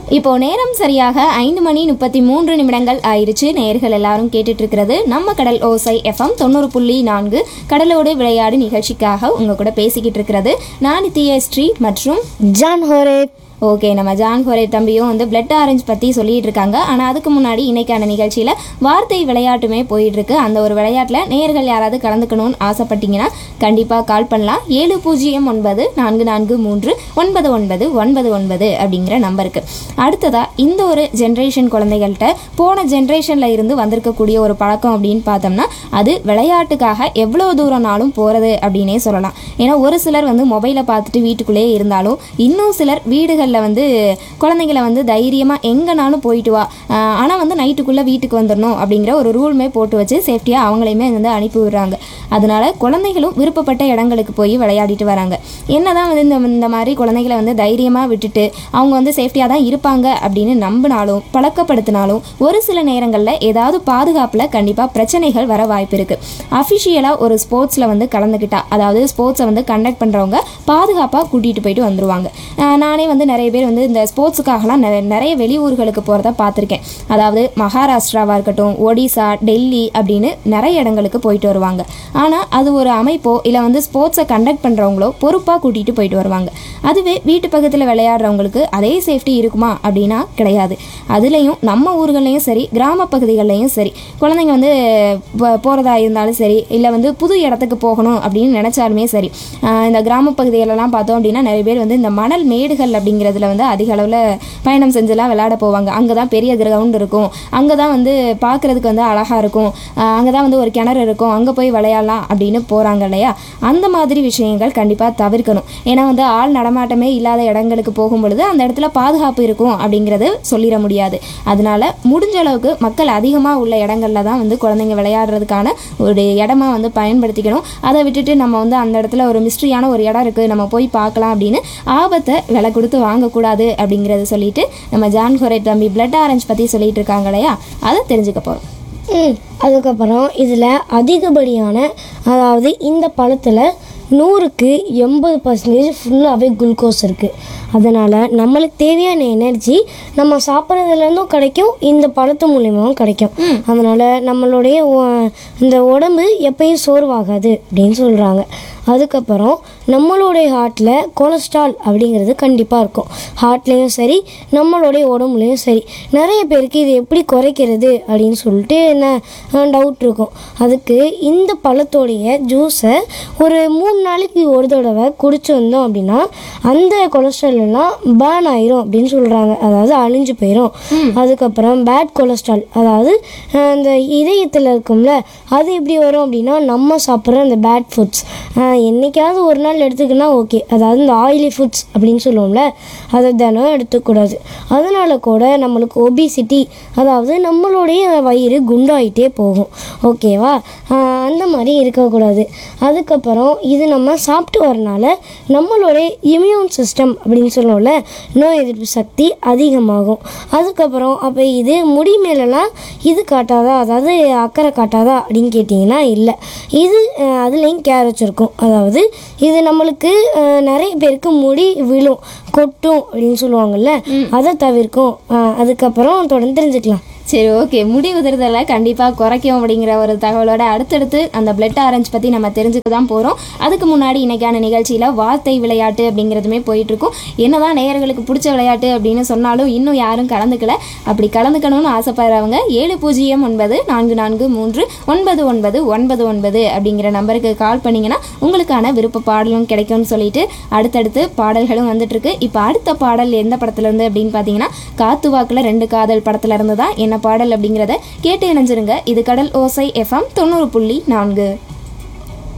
இப்போ நேரம் சரியாக ஐந்து மணி முப்பத்தி மூன்று நிமிடங்கள் ஆயிருச்சு நேயர்கள் எல்லாரும் கேட்டுட்டு இருக்கிறது நம்ம கடல் ஓசை எஃப்எம் தொண்ணூறு புள்ளி நான்கு கடலோடு விளையாடு நிகழ்ச்சிக்காக உங்க கூட பேசிக்கிட்டு இருக்கிறது நான் நித்யா ஸ்ரீ மற்றும் ஜான் ஹோரேப் ஓகே நம்ம ஜான் ஹோரே தம்பியும் வந்து பிளட் ஆரஞ்ச் பற்றி சொல்லிட்டு இருக்காங்க ஆனால் அதுக்கு முன்னாடி இன்னைக்கான நிகழ்ச்சியில் வார்த்தை விளையாட்டுமே போயிட்டு இருக்கு அந்த ஒரு விளையாட்டில் நேயர்கள் யாராவது கலந்துக்கணும்னு ஆசைப்பட்டீங்கன்னா கண்டிப்பாக கால் பண்ணலாம் ஏழு பூஜ்ஜியம் ஒன்பது நான்கு நான்கு மூன்று ஒன்பது ஒன்பது ஒன்பது ஒன்பது அப்படிங்கிற நம்பருக்கு அடுத்ததாக இந்த ஒரு ஜென்ரேஷன் குழந்தைகள்கிட்ட போன ஜென்ரேஷனில் இருந்து வந்திருக்கக்கூடிய ஒரு பழக்கம் அப்படின்னு பார்த்தோம்னா அது விளையாட்டுக்காக எவ்வளோ தூரம்னாலும் போகிறது அப்படின்னே சொல்லலாம் ஏன்னா ஒரு சிலர் வந்து மொபைலை பார்த்துட்டு வீட்டுக்குள்ளேயே இருந்தாலும் இன்னும் சிலர் வீடுகளில் வந்து குழந்தைங்களை வந்து தைரியமாக எங்கேனாலும் போயிட்டு வா ஆனால் வந்து நைட்டுக்குள்ளே வீட்டுக்கு வந்துடணும் அப்படிங்கிற ஒரு ரூல்மே போட்டு வச்சு சேஃப்டியாக அவங்களையுமே வந்து அனுப்பி விடுறாங்க அதனால குழந்தைகளும் விருப்பப்பட்ட இடங்களுக்கு போய் விளையாடிட்டு வராங்க என்னதான் வந்து இந்த இந்த மாதிரி குழந்தைகளை வந்து தைரியமாக விட்டுட்டு அவங்க வந்து சேஃப்டியாக தான் இருப்பாங்க அப்படின்னு நம்பினாலும் பழக்கப்படுத்தினாலும் ஒரு சில நேரங்களில் ஏதாவது பாதுகாப்பில் கண்டிப்பாக பிரச்சனைகள் வர வாய்ப்பு இருக்குது அஃபிஷியலாக ஒரு ஸ்போர்ட்ஸில் வந்து கலந்துக்கிட்டா அதாவது ஸ்போர்ட்ஸை வந்து கண்டக்ட் பண்ணுறவங்க பாதுகாப்பாக கூட்டிகிட்டு போயிட்டு வந்துருவாங்க அஹ் நானே வந்து நிறைய பேர் வந்து இந்த ஸ்போர்ட்ஸுக்காகலாம் நிறைய நிறைய வெளியூர்களுக்கு போகிறத பார்த்துருக்கேன் அதாவது மகாராஷ்டிராவாக இருக்கட்டும் ஒடிசா டெல்லி அப்படின்னு நிறைய இடங்களுக்கு போயிட்டு வருவாங்க ஆனால் அது ஒரு அமைப்போ இல்லை வந்து ஸ்போர்ட்ஸை கண்டக்ட் பண்ணுறவங்களோ பொறுப்பாக கூட்டிகிட்டு போயிட்டு வருவாங்க அதுவே வீட்டு பக்கத்தில் விளையாடுறவங்களுக்கு அதே சேஃப்டி இருக்குமா அப்படின்னா கிடையாது அதுலேயும் நம்ம ஊர்கள்லையும் சரி கிராம பகுதிகள்லையும் சரி குழந்தைங்க வந்து போ- போறதா இருந்தாலும் சரி இல்லை வந்து புது இடத்துக்கு போகணும் அப்படின்னு நினச்சாலுமே சரி ஆஹ் இந்த கிராம பகுதிகளெல்லாம் பார்த்தோம் அப்படின்னா நிறைய பேர் வந்து இந்த மணல் மேடுகள் அப்படிங்கிறதுல வந்து அதிக அளவில் பயணம் செஞ்செல்லாம் விளையாட போவாங்க அங்கே தான் பெரிய கிரவுண்ட் இருக்கும் அங்கே தான் வந்து பார்க்குறதுக்கு வந்து அழகாக இருக்கும் அங்கே தான் வந்து ஒரு கிணறு இருக்கும் அங்கே போய் விளையாடலாம் அப்படின்னு போகிறாங்க இல்லையா அந்த மாதிரி விஷயங்கள் கண்டிப்பாக தவிர்க்கணும் ஏன்னா வந்து ஆள் நடமாட்டமே இல்லாத இடங்களுக்கு போகும் பொழுது அந்த இடத்துல பாதுகாப்பு இருக்கும் அப்படிங்கிறது சொல்லிட முடியாது அதனால முடிஞ்ச அளவுக்கு மக்கள் அதிகமாக உள்ள இடங்கள்ல தான் வந்து குழந்தைங்க விளையாடுறதுக்கான ஒரு இடமா வந்து பயன்படுத்திக்கணும் அதை விட்டுட்டு நம்ம வந்து அந்த இடத்துல ஒரு மிஸ்ட்ரியான ஒரு இடம் இருக்குது நம்ம போய் பார்க்கலாம் அப்படின்னு ஆபத்தை விலை கொடுத்து வாங்கக்கூடாது அப்படிங்கிறத சொல்லிட்டு நம்ம ஜான் ஹொரே தம்பி பிளட் ஆரஞ்ச் பற்றி சொல்லிட்டு இருக்காங்க இல்லையா அதை தெரிஞ்சுக்க போகிறோம் ம் அதுக்கப்புறம் இதில் அதிகப்படியான அதாவது இந்த பழத்தில் நூறுக்கு எண்பது பர்சன்டேஜ் ஃபுல்லாகவே குளுக்கோஸ் இருக்குது அதனால் நம்மளுக்கு தேவையான எனர்ஜி நம்ம சாப்பிட்றதுலேருந்தும் கிடைக்கும் இந்த பழத்து மூலியமாகவும் கிடைக்கும் அதனால் நம்மளுடைய ஒ- இந்த உடம்பு எப்பயும் சோர்வாகாது அப்படின்னு சொல்கிறாங்க அதுக்கப்புறம் நம்மளுடைய ஹார்ட்டில் கொலஸ்ட்ரால் அப்படிங்கிறது கண்டிப்பாக இருக்கும் ஹார்ட்லேயும் சரி நம்மளுடைய உடம்புலையும் சரி நிறைய பேருக்கு இது எப்படி குறைக்கிறது அப்படின்னு சொல்லிட்டு என்ன டவுட் இருக்கும் அதுக்கு இந்த பழத்தோடைய ஜூஸை ஒரு மூணு நாளைக்கு ஒரு தடவை குடிச்சு வந்தோம் அப்படின்னா அந்த கொலஸ்ட்ரால் எல்லாம் பேர்ன் ஆயிரும் அப்படின்னு சொல்கிறாங்க அதாவது அழிஞ்சு போயிடும் அதுக்கப்புறம் பேட் கொலஸ்ட்ரால் அதாவது அஹ், இந்த இதயத்தில் இருக்கும்ல அது எப்படி வரும் அப்படின்னா நம்ம சாப்பிட்ற அந்த பேட் ஃபுட்ஸ் என்னைக்காவது ஒரு நாள் எடுத்துக்கினா ஓகே அதாவது இந்த ஆயிலி ஃபுட்ஸ் அப்படின்னு சொல்லுவோம்ல அதை தினம் எடுத்துக்கூடாது அதனால கூட நம்மளுக்கு ஒபிசிட்டி அதாவது நம்மளுடைய வயிறு குண்டாயிட்டே போகும் ஓகேவா ஆஹ் அந்த மாதிரி இருக்கக்கூடாது அதுக்கப்புறம் இது நம்ம சாப்பிட்டு வரனால நம்மளுடைய இம்யூன் சிஸ்டம் அப்படின்னு சொல்லுவோம்ல நோய் எதிர்ப்பு சக்தி அதிகமாகும் அதுக்கப்புறம் அப்போ இது முடி மேலெல்லாம் இது காட்டாதா அதாவது அக்கறை காட்டாதா அப்படின்னு கேட்டிங்கன்னா இல்லை இது அஹ், அதுலேயும் கேர் வச்சுருக்கும் அதாவது இது நம்மளுக்கு அஹ், நிறைய பேருக்கு முடி விழும் கொட்டும் அப்படின்னு சொல்லுவாங்கல்ல அதை தவிர்க்கும் அஹ், அதுக்கப்புறம் தொடர்ந்து தெரிஞ்சுக்கலாம் சரி ஓகே முடி உதிர்தலை கண்டிப்பாக குறைக்கும் அப்படிங்கிற ஒரு தகவலோட அடுத்தடுத்து அந்த பிளட் ஆரஞ்ச் பற்றி நம்ம தெரிஞ்சுக்க தான் போகிறோம் அதுக்கு முன்னாடி இன்னைக்கான நிகழ்ச்சியில் வார்த்தை விளையாட்டு அப்படிங்கிறதுமே போயிட்டுருக்கும் என்னதான் நேயர்களுக்கு பிடிச்ச விளையாட்டு அப்படின்னு சொன்னாலும் இன்னும் யாரும் கலந்துக்கல அப்படி கலந்துக்கணும்னு ஆசைப்படுறவங்க ஏழு பூஜ்ஜியம் ஒன்பது நான்கு நான்கு மூன்று ஒன்பது ஒன்பது ஒன்பது ஒன்பது அப்படிங்கிற நம்பருக்கு கால் பண்ணிங்கன்னா உங்களுக்கான விருப்ப பாடலும் கிடைக்கும்னு சொல்லிட்டு அடுத்தடுத்து பாடல்களும் வந்துட்டு இருக்கு இப்போ அடுத்த பாடல் எந்த படத்துல இருந்து அப்படின்னு பார்த்தீங்கன்னா காத்து வாக்குல ரெண்டு காதல் படத்துல இருந்து தான் என்ன பாடல் அப்படிங்கிறத கேட்டு இணைஞ்சிருங்க இது கடல் ஓசை எஃப்எம் தொண்ணூறு புள்ளி நான்கு